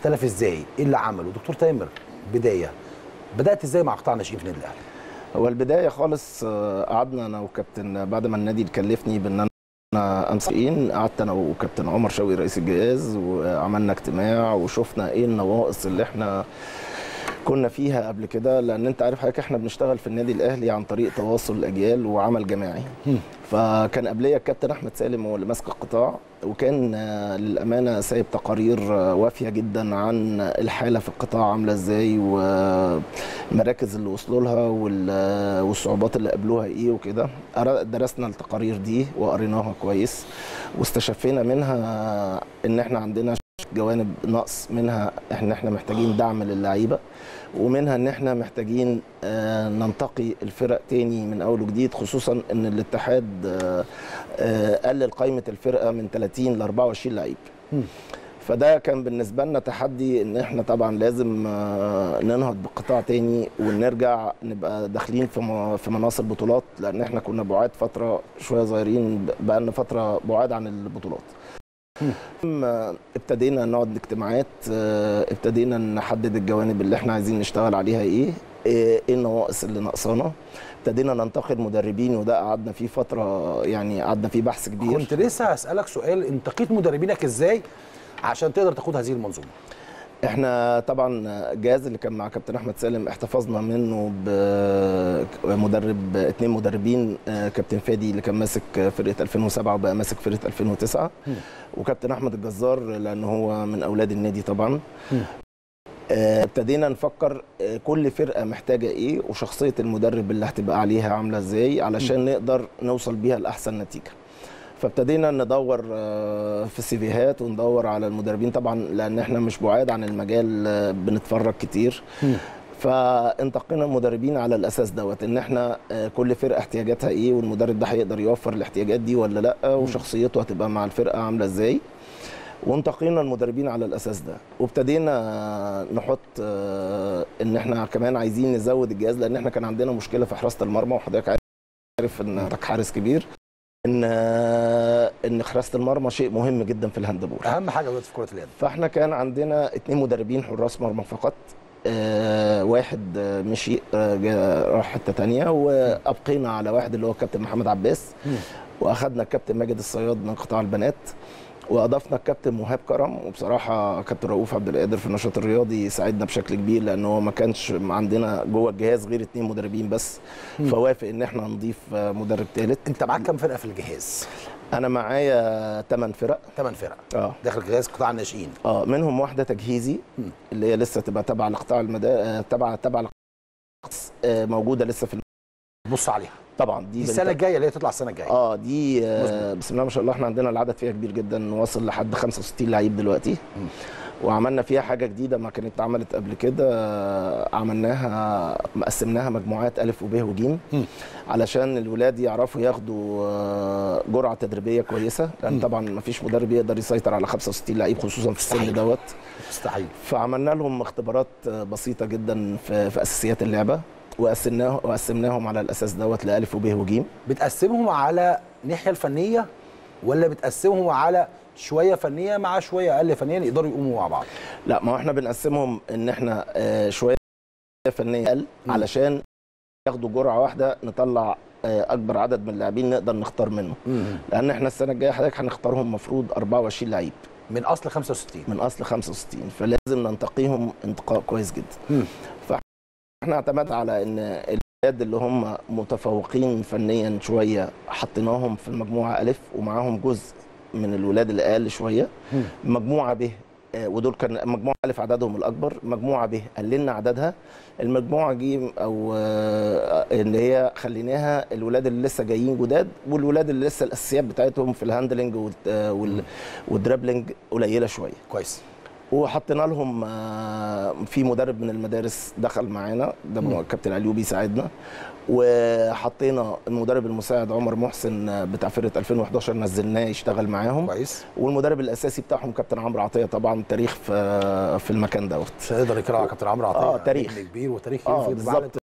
اختلف ازاي ايه اللي عمله دكتور تامر بدايه بدات ازاي مع قطاع الناشئين في النادي الاهلي هو البدايه خالص آه، قعدنا انا وكابتن بعد ما النادي كلفني بان انا امسكين قعدت انا وكابتن عمر شوقي رئيس الجهاز وعملنا اجتماع وشفنا ايه النواقص اللي احنا كنا فيها قبل كده لان انت عارف حضرتك احنا بنشتغل في النادي الاهلي عن طريق تواصل الاجيال وعمل جماعي فكان قبليه الكابتن احمد سالم هو اللي ماسك القطاع وكان آه، للامانه سايب تقارير آه، وافيه جدا عن الحاله في القطاع عامله ازاي والمراكز اللي وصلوا لها وال- والصعوبات اللي قابلوها ايه وكده قرا- درسنا التقارير دي وقريناها كويس واستشفينا منها ان احنا عندنا جوانب نقص منها احنا احنا محتاجين دعم للعيبه ومنها ان احنا محتاجين آه، ننتقي الفرق تاني من اول وجديد خصوصا ان الاتحاد آه، آه، قلل قائمه الفرقه من 30 ل 24 لعيب فده كان بالنسبه لنا تحدي ان احنا طبعا لازم آه، ننهض بالقطاع تاني ونرجع نبقى داخلين في م- في مناصب بطولات لان احنا كنا بعاد فتره شويه صغيرين بقى لنا فتره بعاد عن البطولات ثم ابتدينا نقعد اجتماعات آه، ابتدينا نحدد الجوانب اللي احنا عايزين نشتغل عليها ايه ايه إيه النواقص اللي ناقصانا ابتدينا ننتقد مدربين وده قعدنا فيه فتره يعني قعدنا فيه بحث كبير كنت لسه هسالك سؤال انتقيت مدربينك ازاي عشان تقدر تقود هذه المنظومه احنا طبعا الجهاز اللي كان مع كابتن احمد سالم احتفظنا منه بمدرب اتنين مدربين آه، كابتن فادي اللي كان ماسك فرقه 2007 وبقى ماسك فرقه 2009 وكابتن احمد الجزار لان هو من اولاد النادي طبعا آه، ابتدينا نفكر آه، كل فرقه محتاجه ايه وشخصيه المدرب اللي هتبقى عليها عامله ازاي علشان نقدر نوصل بيها لاحسن نتيجه فابتدينا ندور آه، في السيفيهات وندور على المدربين طبعا لان احنا مش بعاد عن المجال آه، بنتفرج كتير فانتقينا المدربين على الاساس دوت ان احنا آه، كل فرقه احتياجاتها ايه والمدرب ده هيقدر يوفر الاحتياجات دي ولا لا وشخصيته هتبقى مع الفرقه عامله ازاي وانتقينا المدربين على الاساس ده وابتدينا نحط آه، ان احنا كمان عايزين نزود الجهاز لان احنا كان عندنا مشكله في حراسه المرمى وحضرتك عارف ان حضرتك حارس كبير ان آه، ان حراسه المرمى شيء مهم جدا في الهاندبول اهم حاجه دلوقتي في كره اليد فاحنا كان عندنا اتنين مدربين حراس مرمى فقط آه واحد آه مشي آه جا- راح حته تانية وابقينا على واحد اللي هو الكابتن محمد عباس واخدنا الكابتن ماجد الصياد من قطاع البنات واضفنا الكابتن مهاب كرم وبصراحه كابتن رؤوف عبد القادر في النشاط الرياضي ساعدنا بشكل كبير لان هو ما كانش عندنا جوه الجهاز غير اتنين مدربين بس فوافق ان احنا نضيف آه، مدرب ثالث انت معاك كام فرقه في الجهاز انا معايا 8 فرق ثمان فرق اه داخل جهاز قطاع الناشئين اه منهم واحده تجهيزي اللي هي لسه تبقى تبع لقطاع المدا آه، تبع تبع القطاع، آه، موجوده لسه في بص عليها طبعا دي دي بنت- السنه الجايه اللي هي تطلع السنه الجايه اه دي آه بسم الله ما شاء الله احنا عندنا العدد فيها كبير جدا واصل لحد 65 لعيب دلوقتي وعملنا فيها حاجه جديده ما كانت اتعملت قبل كده آه، عملناها قسمناها مجموعات الف وب وج علشان الولاد يعرفوا ياخدوا آه، جرعه تدريبيه كويسه لان طبعا ما فيش مدرب يقدر يسيطر على 65 لعيب خصوصا في السن مستحيل. دوت مستحيل فعملنا لهم اختبارات بسيطه جدا في, في اساسيات اللعبه وقسمناه وقسمناهم على الاساس دوت لالف وب وج بتقسمهم على الناحيه الفنيه ولا بتقسمهم على شويه فنيه مع شويه اقل فنيا يقدروا يقوموا مع بعض لا ما هو احنا بنقسمهم ان احنا آه، شويه فنيه اقل علشان ياخدوا جرعه واحده نطلع آه، اكبر عدد من اللاعبين نقدر نختار منه لان احنا السنه الجايه حضرتك هنختارهم مفروض 24 لعيب من اصل 65 من اصل 65 فلازم ننتقيهم انتقاء كويس جدا فاحنا اعتمدنا على ان الولاد اللي هم متفوقين فنيا شويه حطيناهم في المجموعه الف ومعاهم جزء من الولاد اللي اقل شويه مجموعه ب آه، ودول كان مجموعه الف عددهم الاكبر مجموعه ب قللنا عددها المجموعه ج او آه، اللي هي خليناها الولاد اللي لسه جايين جداد والولاد اللي لسه الاساسيات بتاعتهم في الهاندلنج والت- آه، وال- والدرابلنج قليله شويه كويس وحطينا لهم آه، في مدرب من المدارس دخل معانا ده مم. كابتن عليوبي ساعدنا وحطينا المدرب المساعد عمر محسن آه، بتاع فرقه 2011 نزلناه يشتغل معاهم كويس والمدرب الاساسي بتاعهم كابتن عمرو عطيه طبعا تاريخ في في المكان دوت مش هنقدر نتكلم على كابتن عمرو عطيه آه، تاريخ. نجم كبير وتاريخ اه ينفع يتباع بالظبط